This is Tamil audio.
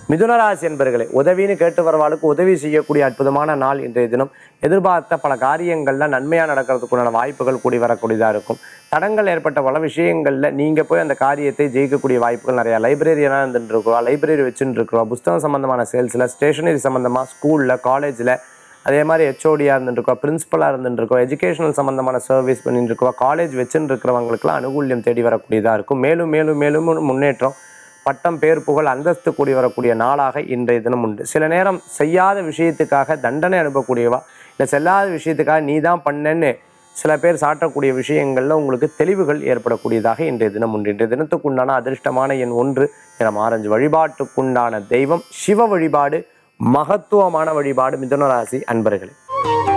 மிதுனராசி என்பர்களே உதவின்னு கேட்டு வரவாளுக்கு உதவி செய்யக்கூடிய அற்புதமான நாள் இன்றைய தினம் எதிர்பார்த்த பல காரியங்கள்ல நன்மையாக நடக்கிறதுக்குண்டான வாய்ப்புகள் கூடி வரக்கூடியதாக இருக்கும் தடங்கள் ஏற்பட்ட பல விஷயங்களில் நீங்கள் போய் அந்த காரியத்தை ஜெயிக்கக்கூடிய வாய்ப்புகள் நிறையா லைப்ரரியனாக இருந்துட்டு இருக்கிறோம் லைப்ரரி வச்சுட்டு இருக்கிறோம் புஸ்தகம் சம்மந்தமான சேல்ஸில் ஸ்டேஷனரி சம்மந்தமாக ஸ்கூலில் காலேஜில் அதே மாதிரி ஹெச்ஓடியாக இருந்துருக்கோம் பிரின்ஸிபலாக இருந்துருக்கோம் எஜுகேஷனல் சம்மந்தமான சர்வீஸ் பண்ணிட்டு இருக்கோம் காலேஜ் வச்சுட்டு இருக்கிறவங்களுக்குலாம் அனுகூல்யம் தேடி வரக்கூடியதாக இருக்கும் மேலும் மேலும் மேலும் முன்னேற்றம் பட்டம் பேர் புகழ் அந்தஸ்து கூடி வரக்கூடிய நாளாக இன்றைய தினம் உண்டு சில நேரம் செய்யாத விஷயத்துக்காக தண்டனை அனுப்பக்கூடியவா இல்லை செல்லாத விஷயத்துக்காக நீ தான் பண்ணேன்னு சில பேர் சாட்டக்கூடிய விஷயங்களில் உங்களுக்கு தெளிவுகள் ஏற்படக்கூடியதாக இன்றைய தினம் உண்டு இன்றைய தினத்துக்குண்டான அதிர்ஷ்டமான எண் ஒன்று நிறம் ஆரஞ்சு வழிபாட்டுக்குண்டான தெய்வம் சிவ வழிபாடு மகத்துவமான வழிபாடு மிதுன ராசி அன்பர்களே